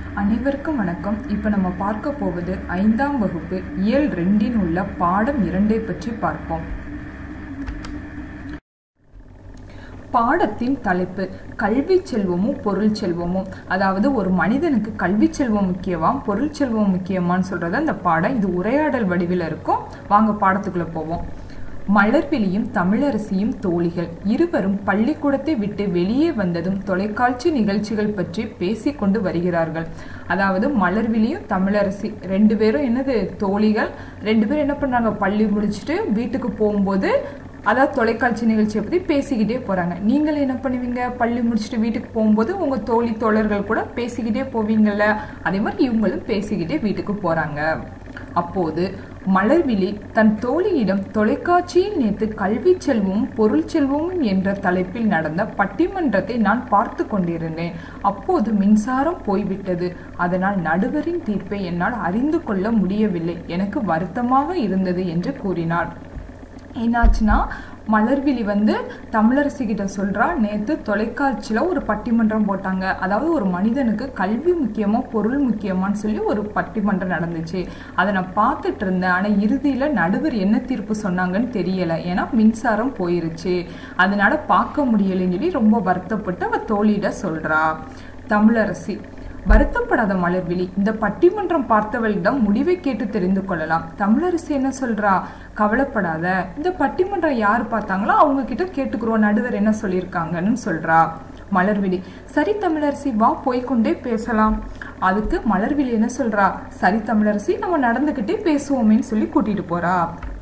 அனைவருக்கும் வணக்கம் இப்போ நம்ம பார்க்க போவது ஐந்தாம் வகுப்பு இயல் ரெண்டின் உள்ள பாடம் இரண்டை பற்றி பார்ப்போம் பாடத்தின் தலைப்பு கல்வி செல்வமும் பொருள் செல்வமும் அதாவது ஒரு மனிதனுக்கு கல்வி செல்வம் முக்கியமா பொருள் செல்வம் முக்கியமான்னு சொல்றது அந்த பாடம் இது உரையாடல் வடிவில் இருக்கும் வாங்க பாடத்துக்குள்ள போவோம் மலர்விழியும் தமிழரசியும் தோழிகள் இருவரும் பள்ளிக்கூடத்தை விட்டு வெளியே வந்ததும் தொலைக்காட்சி நிகழ்ச்சிகள் பற்றி பேசிக்கொண்டு வருகிறார்கள் அதாவது மலர்விழியும் தமிழரசி ரெண்டு பேரும் என்னது தோழிகள் ரெண்டு பேரும் என்ன பண்றாங்க பள்ளி முடிச்சுட்டு வீட்டுக்கு போகும்போது அதாவது தொலைக்காட்சி நிகழ்ச்சியை பற்றி பேசிக்கிட்டே போகிறாங்க நீங்கள் என்ன பண்ணுவீங்க பள்ளி முடிச்சுட்டு வீட்டுக்கு போகும்போது உங்கள் தோழி தோழர்கள் கூட பேசிக்கிட்டே போவீங்கள்ல அதே மாதிரி இவங்களும் பேசிக்கிட்டே வீட்டுக்கு போகிறாங்க அப்போது மலர்விழி தன் தோழியிடம் தொலைக்காட்சியில் நேற்று கல்வி செல்வமும் பொருள் செல்வமும் என்ற தலைப்பில் நடந்த பட்டிமன்றத்தை நான் பார்த்து கொண்டிருந்தேன் அப்போது மின்சாரம் போய்விட்டது அதனால் நடுவரின் தீர்ப்பை என்னால் அறிந்து கொள்ள முடியவில்லை எனக்கு வருத்தமாக இருந்தது என்று கூறினார் என்னாச்சுன்னா மலர்விழி வந்து தமிழரசி கிட்ட சொல்றா நேத்து தொலைக்காட்சியில ஒரு பட்டிமன்றம் போட்டாங்க அதாவது ஒரு மனிதனுக்கு கல்வி முக்கியமா பொருள் முக்கியமான்னு சொல்லி ஒரு பட்டிமன்றம் நடந்துச்சு அதை நான் பார்த்துட்டு இருந்தேன் ஆனா இறுதியில நடுவர் என்ன தீர்ப்பு சொன்னாங்கன்னு தெரியல ஏன்னா மின்சாரம் போயிருச்சு அதனால பார்க்க முடியலைன்னு சொல்லி ரொம்ப வருத்தப்பட்டு அவ தோழியிட சொல்றா தமிழரசி வருத்தப்படாத மலர்விழி இந்த பட்டிமன்றம் பார்த்தவளிடம் முடிவை கேட்டு தெரிந்து கொள்ளலாம் தமிழரசி என்ன சொல்றா கவலைப்படாத இந்த பட்டிமன்றம் யார் பார்த்தாங்களோ அவங்க கிட்ட கேட்டுக்கிறோம் நடுவர் என்ன சொல்லியிருக்காங்கன்னு சொல்றா மலர்விழி சரி தமிழரசி வா போய்கொண்டே பேசலாம் அதுக்கு மலர்விழி என்ன சொல்றா சரி தமிழரசி நம்ம நடந்துகிட்டே பேசுவோமேன்னு சொல்லி கூட்டிட்டு போறா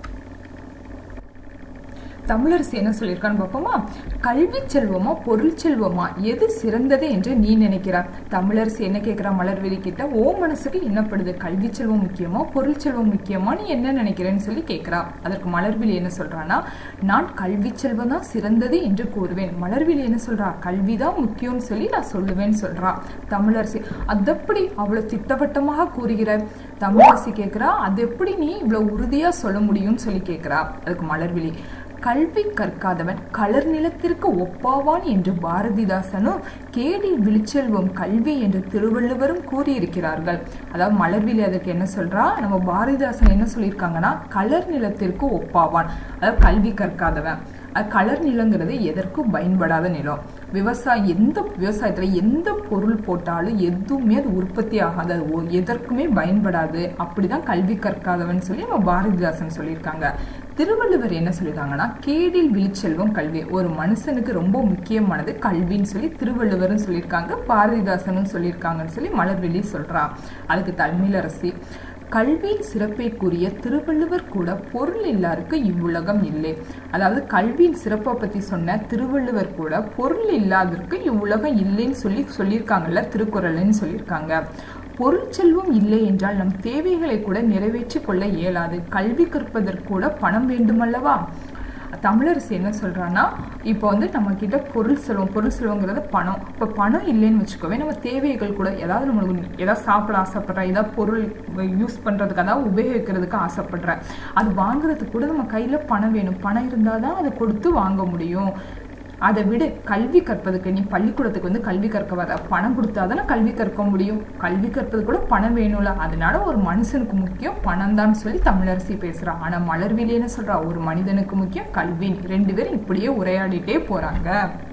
தமிழரசி என்ன சொல்லியிருக்கான்னு பார்ப்போமா கல்வி செல்வமா பொருள் செல்வமா எது சிறந்தது என்று நீ நினைக்கிறார் தமிழரசி என்ன கேட்கிறா மலர்வெளி கிட்ட ஓ மனசுக்கு என்னப்படுது கல்வி செல்வம் முக்கியமா பொருள் செல்வம் முக்கியமா நீ என்ன நினைக்கிறேன்னு சொல்லி கேட்கிறா அதற்கு மலர்விழி என்ன சொல்றான்னா நான் கல்வி செல்வம் தான் சிறந்தது என்று கூறுவேன் மலர்விழி என்ன சொல்றா கல்விதான் முக்கியம்னு சொல்லி நான் சொல்லுவேன்னு சொல்றா தமிழரசி அதப்படி அவ்வளவு திட்டவட்டமாக கூறுகிற தமிழரசி கேட்கிறா அது எப்படி நீ இவ்வளவு உறுதியா சொல்ல முடியும்னு சொல்லி கேட்கிறா அதுக்கு மலர்விழி கல்வி கற்காதவன் கலர் நிலத்திற்கு ஒப்பாவான் என்று பாரதிதாசனும் கேடில் விழிச்செல்வம் கல்வி என்று திருவள்ளுவரும் கூறியிருக்கிறார்கள் அதாவது மலர்விழி அதுக்கு என்ன சொல்றா நம்ம பாரதிதாசன் என்ன சொல்லியிருக்காங்கன்னா கலர் நிலத்திற்கு ஒப்பாவான் அதாவது கல்வி கற்காதவன் கலர் நிலங்கிறது எதற்கும் பயன்படாத நிலம் விவசாயம் எந்த விவசாயத்துல எந்த பொருள் போட்டாலும் எதுவுமே அது உற்பத்தி ஆகாது அது எதற்குமே பயன்படாது அப்படிதான் கல்வி கற்காதவன் சொல்லி நம்ம பாரதிதாசன் சொல்லியிருக்காங்க திருவள்ளுவர் என்ன சொல்லியிருக்காங்கன்னா கேடில் விழிச்செல்வம் கல்வி ஒரு மனுஷனுக்கு ரொம்ப முக்கியமானது கல்வின்னு சொல்லி திருவள்ளுவரும் சொல்லியிருக்காங்க பாரதிதாசனும் சொல்லியிருக்காங்கன்னு சொல்லி மலர்வெளி சொல்றா அதுக்கு தமிழரசி கல்வியின் சிறப்பை கூறிய திருவள்ளுவர் கூட பொருள் இல்லாருக்கு இவ்வுலகம் இல்லை அதாவது கல்வியின் சிறப்பை பத்தி சொன்ன திருவள்ளுவர் கூட பொருள் இல்லாதற்கு இவ்வுலகம் இல்லைன்னு சொல்லி சொல்லியிருக்காங்கல்ல திருக்குறள்னு சொல்லியிருக்காங்க பொருள் செல்வம் இல்லை என்றால் நம் தேவைகளை கூட நிறைவேற்றி கொள்ள இயலாது கல்வி கற்பதற்கு கூட பணம் வேண்டுமல்லவா தமிழரசு என்ன சொல்றான்னா இப்போ வந்து நம்ம கிட்ட பொருள் செல்வம் பொருள் செல்வங்கிறது பணம் இப்போ பணம் இல்லைன்னு வச்சுக்கோவே நம்ம தேவைகள் கூட ஏதாவது நம்மளுக்கு ஏதாவது சாப்பிட ஆசைப்படுறேன் ஏதாவது பொருள் யூஸ் பண்றதுக்கு அதாவது உபயோகிக்கிறதுக்கு ஆசைப்படுறேன் அது வாங்குறதுக்கு கூட நம்ம கையில பணம் வேணும் பணம் இருந்தால் தான் அதை கொடுத்து வாங்க முடியும் அதை விட கல்வி கற்பதுக்கு நீ பள்ளிக்கூடத்துக்கு வந்து கல்வி கற்க வர பணம் கொடுத்தாதானே கல்வி கற்க முடியும் கல்வி கற்பது கூட பணம் வேணும்ல அதனால ஒரு மனுஷனுக்கு முக்கியம் பணம் தான் சொல்லி தமிழரசி பேசுறா ஆனா மலர்விழி என்ன சொல்றா ஒரு மனிதனுக்கு முக்கியம் கல்வி ரெண்டு பேரும் இப்படியே உரையாடிட்டே போறாங்க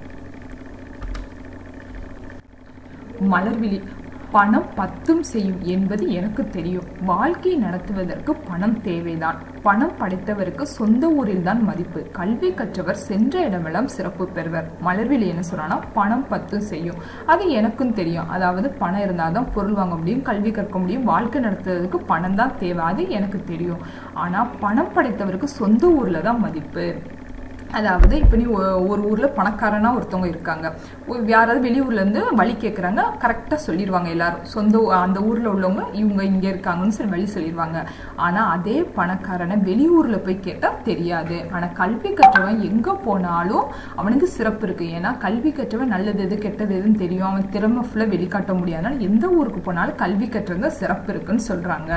மலர்விழி பணம் பத்தும் செய்யும் என்பது எனக்கு தெரியும் வாழ்க்கை நடத்துவதற்கு பணம் தேவைதான் பணம் படைத்தவருக்கு சொந்த ஊரில் தான் மதிப்பு கல்வி கற்றவர் சென்ற இடமெல்லாம் சிறப்பு பெறுவர் மலர்விழி என்ன சொல்றான்னா பணம் பத்தும் செய்யும் அது எனக்கும் தெரியும் அதாவது பணம் இருந்தால் தான் பொருள் வாங்க முடியும் கல்வி கற்க முடியும் வாழ்க்கை நடத்துவதற்கு பணம் தான் தேவை அது எனக்கு தெரியும் ஆனா பணம் படைத்தவருக்கு சொந்த ஊர்ல தான் மதிப்பு அதாவது இப்போ நீ ஒரு ஊரில் பணக்காரனா ஒருத்தவங்க இருக்காங்க யாராவது வெளியூர்லேருந்து வழி கேட்குறாங்க கரெக்டாக சொல்லிடுவாங்க எல்லாரும் சொந்த அந்த ஊரில் உள்ளவங்க இவங்க இங்கே இருக்காங்கன்னு சொல்லி வழி சொல்லிடுவாங்க ஆனால் அதே பணக்காரனை வெளியூரில் போய் கேட்டால் தெரியாது ஆனால் கல்வி கற்றவன் எங்கே போனாலும் அவனுக்கு சிறப்பு இருக்குது ஏன்னா கல்வி கற்றவன் நல்லது எது கெட்டது எதுன்னு தெரியும் அவன் திறமை ஃபுல்லாக வெளிக்காட்ட முடியாதனால எந்த ஊருக்கு போனாலும் கல்வி கற்றவங்க சிறப்பு இருக்குன்னு சொல்கிறாங்க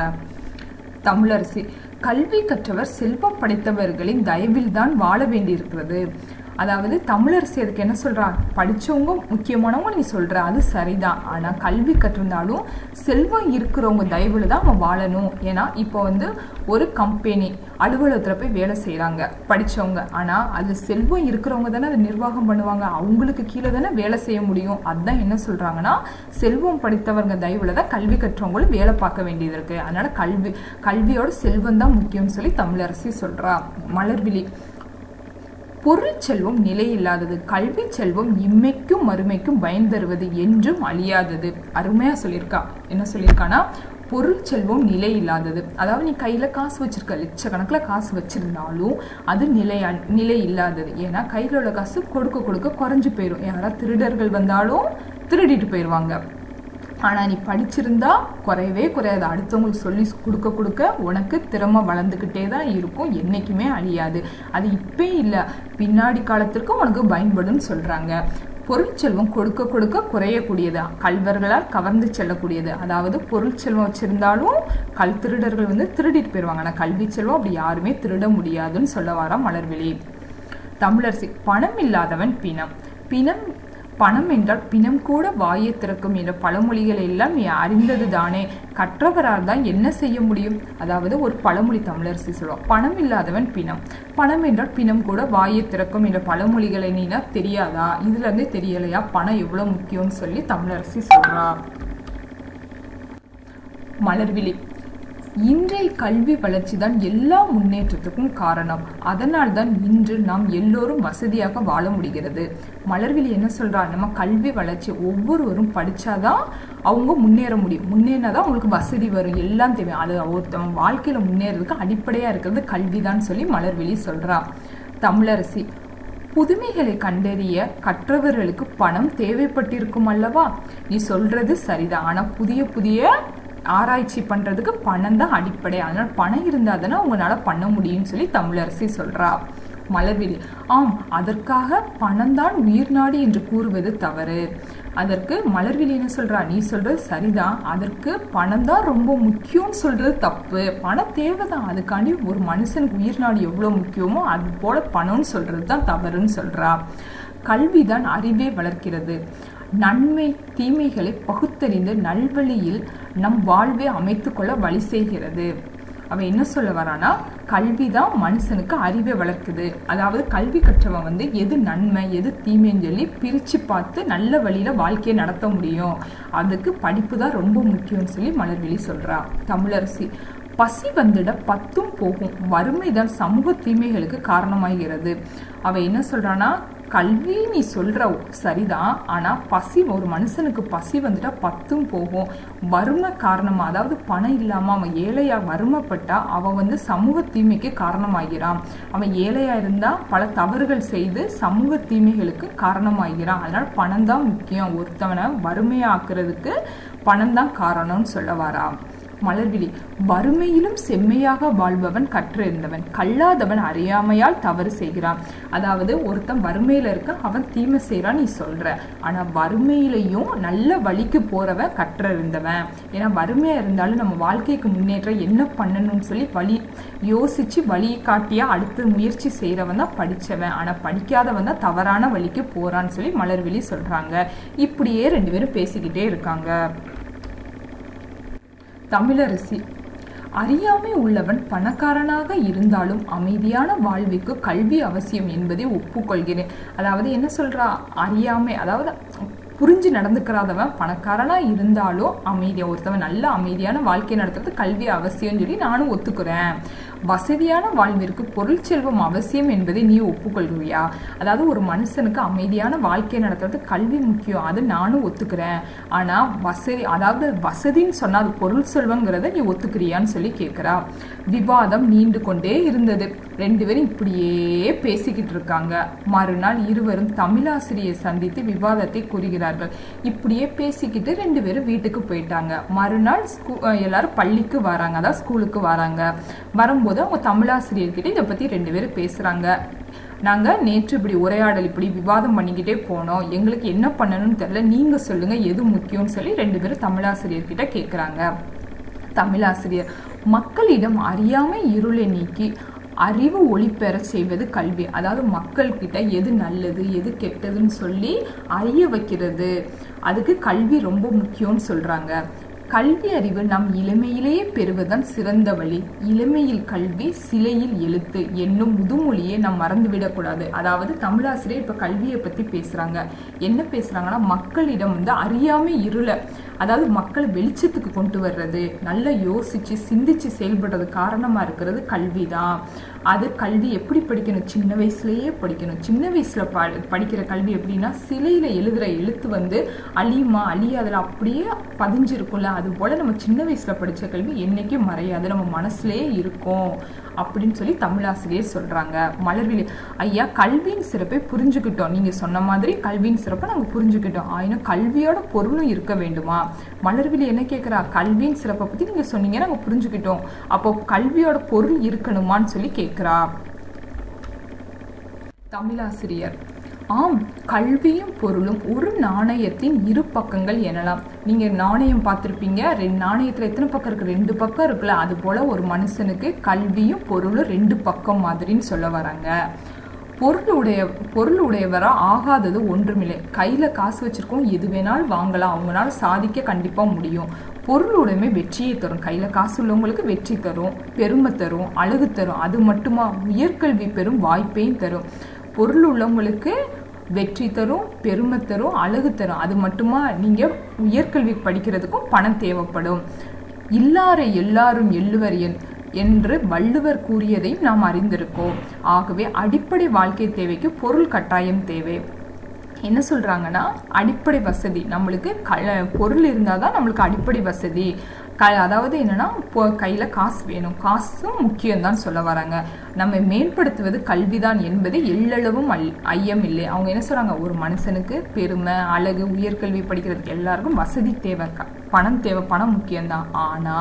தமிழரசி கல்வி கற்றவர் செல்வம் படைத்தவர்களின் தயவில் தான் வாழ வேண்டியிருக்கிறது அதாவது தமிழரசி அதுக்கு என்ன சொல்றா படிச்சவங்க முக்கியமானவங்க நீ சொல்ற அது சரிதான் ஆனா கல்வி கற்றிருந்தாலும் செல்வம் இருக்கிறவங்க தயவுல தான் அவன் வாழணும் ஏன்னா இப்போ வந்து ஒரு கம்பெனி அலுவலகத்துல போய் வேலை செய்றாங்க படிச்சவங்க ஆனா அது செல்வம் இருக்கிறவங்க தானே அதை நிர்வாகம் பண்ணுவாங்க அவங்களுக்கு கீழே தானே வேலை செய்ய முடியும் அதான் என்ன சொல்றாங்கன்னா செல்வம் படித்தவங்க தயவுல தான் கல்வி கற்றவங்களும் வேலை பார்க்க வேண்டியது இருக்கு அதனால கல்வி கல்வியோட செல்வம் தான் முக்கியம்னு சொல்லி தமிழரசி சொல்றா மலர்விழி பொருள் செல்வம் நிலையில்லாதது கல்வி செல்வம் இம்மைக்கும் மறுமைக்கும் பயன் தருவது என்றும் அழியாதது அருமையா சொல்லியிருக்கா என்ன சொல்லியிருக்கானா பொருள் செல்வம் நிலை இல்லாதது அதாவது நீ கையில காசு வச்சிருக்க லட்சக்கணக்கில் காசு வச்சிருந்தாலும் அது நிலை நிலை இல்லாதது ஏன்னா கையில உள்ள காசு கொடுக்க கொடுக்க குறைஞ்சு போயிடும் யாராவது திருடர்கள் வந்தாலும் திருடிட்டு போயிடுவாங்க ஆனா நீ படிச்சிருந்தா குறையவே குறையாது அடுத்தவங்களுக்கு சொல்லி கொடுக்க கொடுக்க உனக்கு திறமை வளர்ந்துக்கிட்டே தான் இருக்கும் என்னைக்குமே அழியாது அது இப்பே இல்லை பின்னாடி காலத்திற்கும் உனக்கு பயன்படும்னு சொல்றாங்க பொருட்செல்வம் கொடுக்க கொடுக்க குறையக்கூடியது கல்வர்களால் கவர்ந்து செல்லக்கூடியது அதாவது பொருட்செல்வம் வச்சிருந்தாலும் கல் திருடர்கள் வந்து திருடிட்டு போயிடுவாங்க ஆனால் கல்வி செல்வம் அப்படி யாருமே திருட முடியாதுன்னு சொல்ல வர மலர்விழி தமிழரசி பணம் இல்லாதவன் பிணம் பிணம் பணம் என்றால் பிணம் கூட வாயை திறக்கும் என்ற பழமொழிகள் எல்லாம் நீ அறிந்தது தானே கற்றவரால் தான் என்ன செய்ய முடியும் அதாவது ஒரு பழமொழி தமிழரசி சொல்லுவோம் பணம் இல்லாதவன் பிணம் பணம் என்றால் பிணம் கூட வாயை திறக்கும் என்ற பழமொழிகளை நீனா தெரியாதா இதுல இருந்தே தெரியலையா பணம் எவ்வளவு முக்கியம்னு சொல்லி தமிழரசி சொல்றா மலர்விழி இன்றைய கல்வி வளர்ச்சி தான் எல்லா முன்னேற்றத்துக்கும் காரணம் அதனால் தான் இன்று நாம் எல்லோரும் வசதியாக வாழ முடிகிறது மலர்விழி என்ன சொல்றா நம்ம கல்வி வளர்ச்சி ஒவ்வொருவரும் படிச்சாதான் அவங்க முன்னேற முடியும் முன்னேறினாதான் அவங்களுக்கு வசதி வரும் எல்லாம் தேவை அது ஒருத்தவங்க வாழ்க்கையில முன்னேறதுக்கு அடிப்படையா இருக்கிறது கல்விதான் சொல்லி மலர்விழி சொல்றா தமிழரசி புதுமைகளை கண்டறிய கற்றவர்களுக்கு பணம் தேவைப்பட்டிருக்கும் அல்லவா நீ சொல்றது சரிதான் ஆனா புதிய புதிய ஆராய்ச்சி பண்றதுக்கு பணம் தான் அடிப்படை அதனால பணம் இருந்தா தானே உங்களால பண்ண முடியும்னு சொல்லி தமிழரசி சொல்றா மலர்விழி ஆம் அதற்காக பணம் தான் உயிர் நாடி என்று கூறுவது தவறு அதற்கு மலர்விழி என்ன சொல்றா நீ சொல்றது சரிதான் அதற்கு பணம் தான் ரொம்ப முக்கியம்னு சொல்றது தப்பு பணம் தேவைதான் அதுக்காண்டி ஒரு மனுஷனுக்கு உயிர் நாடி எவ்வளவு முக்கியமோ அது போல பணம்னு சொல்றது தான் தவறுன்னு சொல்றா கல்விதான் அறிவே வளர்க்கிறது நன்மை தீமைகளை பகுத்தறிந்து நல்வழியில் நம் வாழ்வை அமைத்துக்கொள்ள வழி செய்கிறது அவ என்ன சொல்ல வரானா கல்வி தான் மனுஷனுக்கு அறிவை வளர்க்குது அதாவது கல்வி கற்றவன் வந்து எது நன்மை எது தீமைன்னு சொல்லி பிரிச்சு பார்த்து நல்ல வழியில வாழ்க்கையை நடத்த முடியும் அதுக்கு படிப்பு தான் ரொம்ப முக்கியம்னு சொல்லி மலர்விழி சொல்றா தமிழரசி பசி வந்துட பத்தும் போகும் வறுமைதான் சமூக தீமைகளுக்கு காரணமாகிறது அவ என்ன சொல்றானா கல்வி நீ சொல்ற சரிதான் ஆனா பசி ஒரு மனுஷனுக்கு பசி வந்துட்டா பத்தும் போகும் வறுமை காரணமா அதாவது பணம் இல்லாம அவன் ஏழையா வறுமைப்பட்டா அவன் வந்து சமூக தீமைக்கு காரணமாகிறான் அவன் ஏழையா இருந்தா பல தவறுகள் செய்து சமூக தீமைகளுக்கு காரணமாகிறான் அதனால பணம் தான் முக்கியம் ஒருத்தவனை வறுமையாக்குறதுக்கு பணம் தான் காரணம்னு சொல்ல வரா மலர்விழி வறுமையிலும் செம்மையாக வாழ்பவன் கற்றிருந்தவன் கல்லாதவன் அறியாமையால் தவறு செய்கிறான் அதாவது ஒருத்தன் வறுமையில இருக்க அவன் தீமை செய்யறான் நீ சொல்ற ஆனா வறுமையிலையும் நல்ல வழிக்கு போறவன் கற்றிருந்தவன் ஏன்னா வறுமையா இருந்தாலும் நம்ம வாழ்க்கைக்கு முன்னேற்ற என்ன பண்ணணும்னு சொல்லி வழி யோசிச்சு வழி காட்டியா அடுத்து முயற்சி செய்யறவன் தான் படிச்சவன் ஆனா படிக்காதவன் தான் தவறான வழிக்கு போறான்னு சொல்லி மலர்விழி சொல்றாங்க இப்படியே ரெண்டு பேரும் பேசிக்கிட்டே இருக்காங்க தமிழரசி அறியாமை உள்ளவன் பணக்காரனாக இருந்தாலும் அமைதியான வாழ்வுக்கு கல்வி அவசியம் என்பதை ஒப்புக்கொள்கிறேன் அதாவது என்ன சொல்றா அறியாமை அதாவது புரிஞ்சு நடந்துக்கிறாதவன் பணக்காரனா இருந்தாலும் அமைதியா ஒருத்தவன் நல்ல அமைதியான வாழ்க்கை நடத்துறது கல்வி அவசியம் சொல்லி நானும் ஒத்துக்கிறேன் வசதியான வாழ்விற்கு பொருள் செல்வம் அவசியம் என்பதை நீ ஒப்புக்கொள்வியா அதாவது ஒரு மனுஷனுக்கு அமைதியான வாழ்க்கை நடத்துறது கல்வி முக்கியம் அது நானும் ஒத்துக்கிறேன் ஆனா வசதி அதாவது வசதின்னு சொன்னா அது பொருள் செல்வங்கிறத நீ ஒத்துக்கிறியான்னு சொல்லி கேட்கிறா விவாதம் நீண்டு கொண்டே இருந்தது ரெண்டு பேரும் இப்படியே பேசிக்கிட்டு இருக்காங்க மறுநாள் இருவரும் தமிழாசிரியை சந்தித்து விவாதத்தை கூறுகிறார்கள் இப்படியே பேசிக்கிட்டு ரெண்டு பேரும் வீட்டுக்கு போயிட்டாங்க மறுநாள் ஸ்கூ எல்லாரும் பள்ளிக்கு வராங்க அதாவது ஸ்கூலுக்கு வராங்க வரும்போது அவங்க தமிழாசிரியர்கிட்ட இதை பத்தி ரெண்டு பேரும் பேசுறாங்க நாங்க நேற்று இப்படி உரையாடல் இப்படி விவாதம் பண்ணிக்கிட்டே போனோம் எங்களுக்கு என்ன பண்ணணும்னு தெரியல நீங்க சொல்லுங்க எது முக்கியம்னு சொல்லி ரெண்டு பேரும் தமிழாசிரியர்கிட்ட கேக்குறாங்க தமிழாசிரியர் மக்களிடம் அறியாமை இருளை நீக்கி அறிவு ஒளிபெற செய்வது கல்வி அதாவது மக்கள் கிட்ட எது நல்லது எது கெட்டதுன்னு சொல்லி அறிய வைக்கிறது அதுக்கு கல்வி ரொம்ப முக்கியம்னு சொல்றாங்க கல்வி அறிவு நம் இளமையிலேயே பெறுவதுதான் சிறந்த வழி இளமையில் கல்வி சிலையில் எழுத்து என்னும் முதுமொழியை நாம் மறந்துவிடக்கூடாது அதாவது தமிழாசிரியர் இப்ப கல்வியை பத்தி பேசுறாங்க என்ன பேசுறாங்கன்னா மக்களிடம் வந்து அறியாமை இருள அதாவது மக்களை வெளிச்சத்துக்கு கொண்டு வர்றது நல்லா யோசிச்சு சிந்திச்சு செயல்படுறது காரணமா இருக்கிறது கல்விதான் அது கல்வி எப்படி படிக்கணும் சின்ன வயசுலயே படிக்கணும் சின்ன வயசுல ப- படிக்கிற கல்வி எப்படின்னா சிலையில எழுதுற எழுத்து வந்து அழியுமா அழியாதுல அப்படியே பதிஞ்சிருக்கும்ல அது போல நம்ம சின்ன வயசுல படிச்ச கல்வி என்னைக்கும் மறையாது நம்ம மனசுலயே இருக்கும் அப்படின்னு சொல்லி தமிழாசிரியர் சொல்றாங்க மலர்விழி ஐயா கல்வியின் சிறப்பை புரிஞ்சுக்கிட்டோம் நீங்க சொன்ன மாதிரி கல்வியின் சிறப்பை நாங்க புரிஞ்சுக்கிட்டோம் ஆயினும் கல்வியோட பொருளும் இருக்க வேண்டுமா மலர்விழி என்ன கேக்குறா கல்வியின் சிறப்பை பத்தி நீங்க சொன்னீங்க நாங்க புரிஞ்சுக்கிட்டோம் அப்போ கல்வியோட பொருள் இருக்கணுமான்னு சொல்லி கேக்குறா தமிழாசிரியர் ஆம் கல்வியும் பொருளும் ஒரு நாணயத்தின் இரு பக்கங்கள் எனலாம் நீங்க நாணயம் பார்த்திருப்பீங்க ரெண்டு நாணயத்துல எத்தனை பக்கம் இருக்கு ரெண்டு பக்கம் இருக்குல்ல அது போல ஒரு மனுஷனுக்கு கல்வியும் பொருளும் ரெண்டு பக்கம் மாதிரின்னு சொல்ல வராங்க பொருளுடைய பொருளுடையவரா ஆகாதது ஒன்றுமில்லை கையில காசு வச்சிருக்கோம் எது வேணாலும் வாங்கலாம் அவங்களால சாதிக்க கண்டிப்பா முடியும் பொருளுடைமை வெற்றியை தரும் கையில காசு உள்ளவங்களுக்கு வெற்றி தரும் பெருமை தரும் அழகு தரும் அது மட்டுமா உயர்கல்வி பெறும் வாய்ப்பையும் தரும் பொருள் உள்ளவங்களுக்கு வெற்றி தரும் பெருமை தரும் அழகு தரும் அது மட்டுமா நீங்க உயர்கல்வி படிக்கிறதுக்கும் பணம் தேவைப்படும் இல்லாரை எல்லாரும் எள்ளுவர் என் என்று வள்ளுவர் கூறியதையும் நாம் அறிந்திருக்கோம் ஆகவே அடிப்படை வாழ்க்கை தேவைக்கு பொருள் கட்டாயம் தேவை என்ன சொல்றாங்கன்னா அடிப்படை வசதி நம்மளுக்கு க பொருள் இருந்தால் தான் நம்மளுக்கு அடிப்படை வசதி க அதாவது என்னன்னா இப்போ கையில காசு வேணும் காசும் முக்கியம்தான் சொல்ல வராங்க நம்ம மேம்படுத்துவது கல்விதான் என்பது எள்ளளவும் அல் ஐயம் இல்லை அவங்க என்ன சொல்றாங்க ஒரு மனுஷனுக்கு பெருமை அழகு உயர்கல்வி படிக்கிறதுக்கு எல்லாருக்கும் வசதி தேவை க- பணம் தேவை பணம் முக்கியம்தான் ஆனா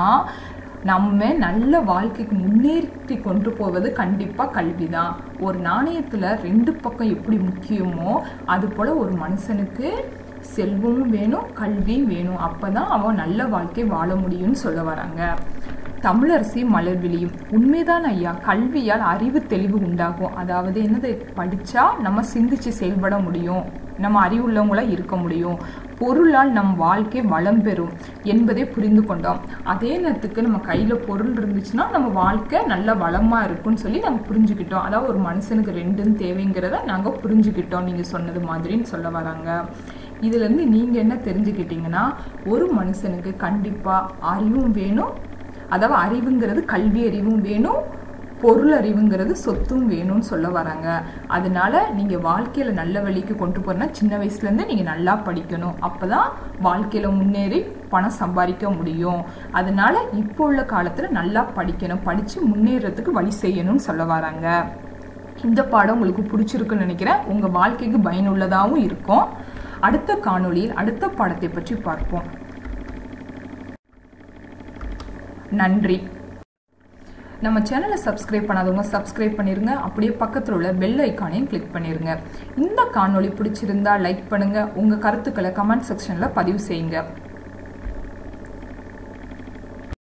நம்ம நல்ல வாழ்க்கைக்கு முன்னேற்றி கொண்டு போவது கண்டிப்பா கல்விதான் ஒரு நாணயத்துல ரெண்டு பக்கம் எப்படி முக்கியமோ அது போல ஒரு மனுஷனுக்கு செல்வமும் வேணும் கல்வியும் வேணும் அப்பதான் அவன் நல்ல வாழ்க்கை வாழ முடியும்னு சொல்ல வராங்க தமிழரசி மலர்விழியும் உண்மைதான் ஐயா கல்வியால் அறிவு தெளிவு உண்டாகும் அதாவது என்னது படிச்சா நம்ம சிந்திச்சு செயல்பட முடியும் நம்ம அறிவுள்ளவங்களா இருக்க முடியும் பொருளால் நம் வாழ்க்கை வளம் பெறும் என்பதை புரிந்து கொண்டோம் அதே நேரத்துக்கு நம்ம கையில பொருள் இருந்துச்சுன்னா நம்ம வாழ்க்கை நல்ல வளமா இருக்கும்னு சொல்லி நம்ம புரிஞ்சுக்கிட்டோம் அதாவது ஒரு மனுஷனுக்கு ரெண்டும் தேவைங்கிறத நாங்க புரிஞ்சுக்கிட்டோம் நீங்க சொன்னது மாதிரின்னு சொல்ல வராங்க இதுல இருந்து நீங்க என்ன தெரிஞ்சுக்கிட்டீங்கன்னா ஒரு மனுஷனுக்கு கண்டிப்பா அறிவும் வேணும் அதாவது அறிவுங்கிறது கல்வி அறிவும் வேணும் பொருள் அறிவுங்கிறது சொத்தும் வேணும்னு சொல்ல வராங்க அதனால நீங்க வாழ்க்கையில நல்ல வழிக்கு கொண்டு போறனா சின்ன வயசுல இருந்து நீங்க நல்லா படிக்கணும் அப்பதான் வாழ்க்கையில முன்னேறி பணம் சம்பாதிக்க முடியும் அதனால இப்போ உள்ள காலத்துல நல்லா படிக்கணும் படிச்சு முன்னேறதுக்கு வழி செய்யணும்னு சொல்ல வராங்க இந்த பாடம் உங்களுக்கு பிடிச்சிருக்குன்னு நினைக்கிறேன் உங்க வாழ்க்கைக்கு பயனுள்ளதாகவும் இருக்கும் அடுத்த காணொளியில் அடுத்த பாடத்தை பற்றி பார்ப்போம் நன்றி நம்ம சேனலை சப்ஸ்கிரைப் பண்ணாதவங்க சப்ஸ்கிரைப் பண்ணிருங்க அப்படியே பக்கத்தில் உள்ள பெல் ஐக்கானையும் கிளிக் பண்ணிருங்க இந்த காணொளி பிடிச்சிருந்தா லைக் பண்ணுங்க உங்க கருத்துக்களை கமெண்ட் செக்ஷன்ல பதிவு செய்யுங்க